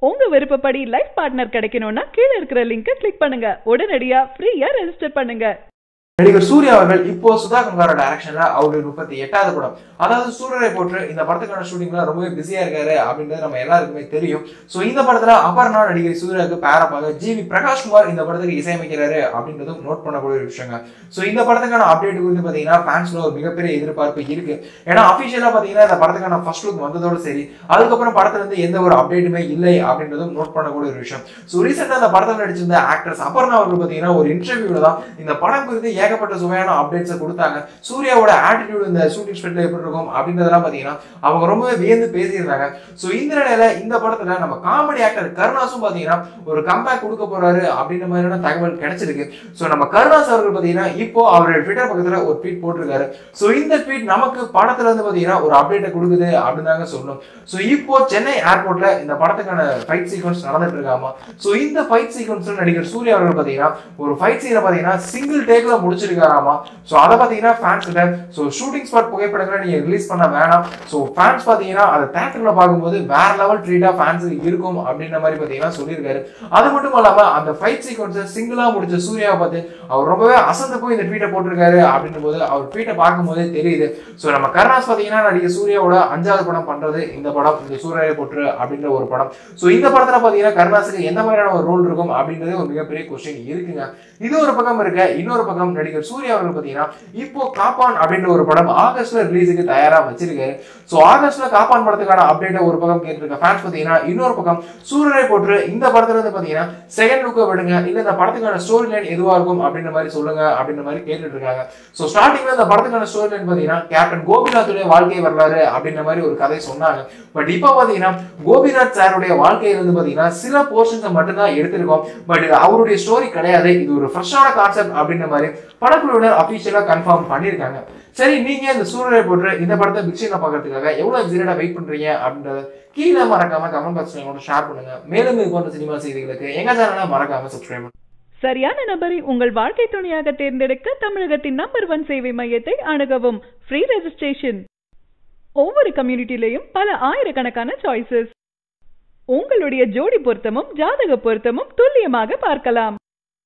உங்க விருப்பப்படி life partner கிடைக்கணும்னா கீழே இருக்கிற லிங்கை கிளிக் பண்ணுங்க உடனடியா ஃப்ரீயா ரெஜிஸ்டர் பண்ணுங்க நடிகர் சூர்யா அவர்கள் இப்போ சுதா கங்காரா டைரக்ஷன்ல அவருடைய முப்பத்தி எட்டாவது படம் அதாவது சூரியரை போட்டு இந்த படத்துக்கான ஷூட்டிங்ல ரொம்பவே பிஸியா இருக்காரு அப்படின்றது நம்ம எல்லாருக்குமே தெரியும் சோ இந்த படத்துல அபர்ணா நடிகர் சூர்யாவுக்கு பேரப்பாக ஜிவி பிரகாஷ் குமார் இந்த படத்துக்கு இசையமைக்கிறாரு அப்படின்றதும் நோட் பண்ணக்கூடிய ஒரு விஷயங்க சோ இந்த படத்துக்கான அப்டேட் குறித்து பாத்தீங்கன்னா ஃபேன்ஸ்ல ஒரு மிகப்பெரிய எதிர்பார்ப்பு இருக்கு ஏன்னா அபிஷியலா பாத்தீங்கன்னா இந்த படத்துக்கான ஃபர்ஸ்ட் லுக் வந்ததோட சரி அதுக்கப்புறம் படத்துல இருந்து எந்த ஒரு அப்டேட்டுமே இல்லை அப்படின்றதும் நோட் பண்ணக்கூடிய ஒரு விஷயம் சோ ரீசெண்டா இந்த படத்துல நடிச்சிருந்த ஆக்ட்ரஸ் அபர்ணா அவர்கள் பாத்தீங்கன்னா ஒரு இன்டர்வியூல தான் இந்த படம் குறித்து ஏகப்பட்ட சுவையான அப்டேட்ஸை கொடுத்தாங்க சூர்யாவோட ஆட்டிடியூட் இந்த ஷூட்டிங் ஸ்பெட்ல எப்படி இருக்கும் அப்படின்றதெல்லாம் பாத்தீங்கன்னா அவங்க ரொம்பவே வியந்து பேசியிருந்தாங்க சோ இந்த நிலையில இந்த படத்துல நம்ம காமெடி ஆக்டர் கருணாசும் பாத்தீங்கன்னா ஒரு கம்பேக் கொடுக்க போறாரு அப்படின்ற மாதிரியான தகவல் கிடைச்சிருக்கு சோ நம்ம கருணாஸ் அவர்கள் பாத்தீங்கன்னா இப்போ அவருடைய ட்விட்டர் பக்கத்துல ஒரு ட்வீட் போட்டிருக்காரு சோ இந்த ட்வீட் நமக்கு படத்துல இருந்து பாத்தீங்கன்னா ஒரு அப்டேட்டை கொடுக்குது அப்படின்னு தாங்க சொல்லணும் சோ இப்போ சென்னை ஏர்போர்ட்ல இந்த படத்துக்கான ஃபைட் சீக்வன்ஸ் நடந்துட்டு இருக்காமா சோ இந்த ஃபைட் சீக்வன்ஸ்ல நடிகர் சூர்யா அவர்கள் பாத்தீங்கன்னா ஒரு ஃபைட் சீனை பாத்தீங்கன்னா சிங்கிள் டேக்ல முடிச்சிருக்காராமா சோ அதை பாத்தீங்கன்னா ஃபேன்ஸ் கிட்ட சோ ஷூட்டிங் ஸ்பாட் புகைப்படங்களை நீங்க ரிலீஸ் பண்ண வேணாம் சோ ஃபேன்ஸ் பாத்தீங்கன்னா அதை தேட்டர்ல பார்க்கும்போது வேற லெவல் ட்ரீட்டா ஃபேன்ஸுக்கு இருக்கும் அப்படின்ற மாதிரி பாத்தீங்கன்னா சொல்லியிருக்காரு அது மட்டும் இல்லாம அந்த ஃபைட் சீக்வன்ஸை சிங்கிளா முடிச்ச சூர்யாவை பார்த்து அவர் ரொம்பவே அசந்து போய் இந்த ட்வீட்டை போட்டிருக்காரு அப்படின்னும் போது அவர் ட்வீட்டை பார்க்கும்போதே தெரியுது சோ நம்ம கருணாஸ் பாத்தீங்கன்னா நடிகர் சூர்யாவோட அஞ்சாவது படம் பண்றது இந்த படம் இந்த சூர்யாவை போட்டு அப்படின்ற ஒரு படம் சோ இந்த படத்துல பாத்தீங்கன்னா கருணாஸுக்கு எந்த மாதிரியான ஒரு ரோல் இருக்கும் அப்படின்றது ஒரு மிகப்பெரிய கொஸ்டின் இருக்குங்க இது ஒரு பக்கம் இருக்க இன்னொரு பக்கம் நடிகர் சூர்யா அவர்கள் பாத்தீங்கன்னா இப்போ காப்பான் அப்படின்ற ஒரு படம் ஆகஸ்ட்ல ரிலீஸுக்கு தயாரா வச்சிருக்காரு சோ ஆகஸ்ட்ல காப்பான் படத்துக்கான அப்டேட்டை ஒரு பக்கம் கேட்டிருக்க ஃபேன்ஸ் பாத்தீங்கன்னா இன்னொரு பக்கம் சூரியனை போட்டு இந்த படத்துல இருந்து பாத்தீங்கன்னா செகண்ட் லுக்க விடுங்க இல்ல இந்த படத்துக்கான ஸ்டோரி லைன் எதுவா இருக்கும் அப்படின்ற மாதிரி சொல்லுங்க அப்படின்ற மாதிரி கேட்டுட்டு இருக்காங்க சோ ஸ்டார்டிங்ல இந்த படத்துக்கான ஸ்டோரி லைன் பாத்தீங்கன்னா கேப்டன் கோபிநாத்துடைய வாழ்க்கை வரலாறு அப்படின்ற மாதிரி ஒரு கதை சொன்னாங்க பட் இப்போ பாத்தீங்கன்னா கோபிநாத் சாருடைய வாழ்க்கையில இருந்து பாத்தீங்கன்னா சில போர்ஷன்ஸை மட்டும்தான் எடுத்திருக்கோம் பட் இது அவருடைய ஸ்டோரி கிடையாது இது ஒரு ஃப்ரெஷ்ஷான கான்செப்ட் அப்படின்ற மாதிரி படக்குழுவினர் அபிஷியலா கன்ஃபார்ம் பண்ணியிருக்காங்க சரி நீங்க இந்த சூரியனை போட்டு இந்த படத்தை பிக்ஷனை பார்க்கறதுக்காக எவ்வளவு எக்ஸைட்டடா வெயிட் பண்றீங்க அப்படின்றத கீழே மறக்காம கமெண்ட் பாக்ஸ்ல எங்களோட ஷேர் பண்ணுங்க மேலும் இது போன்ற சினிமா செய்திகளுக்கு எங்க சேனலை மறக்காம சப்ஸ்கிரைப் பண்ணுங்க சரியான நபரை உங்கள் வாழ்க்கை துணையாக தேர்ந்தெடுக்க தமிழகத்தின் நம்பர் ஒன் சேவை மையத்தை அணுகவும் ஃப்ரீ ரெஜிஸ்ட்ரேஷன் ஒவ்வொரு கம்யூனிட்டிலையும் பல ஆயிரக்கணக்கான சாய்ஸஸ் உங்களுடைய ஜோடி பொருத்தமும் ஜாதக பொருத்தமும் துல்லியமாக பார்க்கலாம்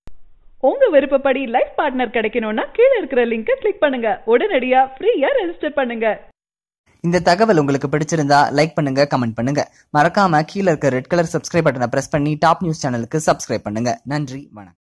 உங்க விருப்பப்படி லைஃப் பார்ட்னர் கிடைக்கணும்னா கீழே இருக்கிற லிங்கை கிளிக் பண்ணுங்க உடனடியா ஃப்ரீயா ரெஜிஸ்டர் பண்ணுங்க இந்த தகவல் உங்களுக்கு பிடிச்சிருந்தா லைக் பண்ணுங்க கமெண்ட் பண்ணுங்க மறக்காம கீழே இருக்க ரெட் கலர் சப்ஸ்கிரைப் பட்டனை பிரஸ் பண்ணி டாப் நியூஸ் சேனலுக்கு சப்ஸ்கிரைப் பண்ணுங்க நன்றி வணக்கம்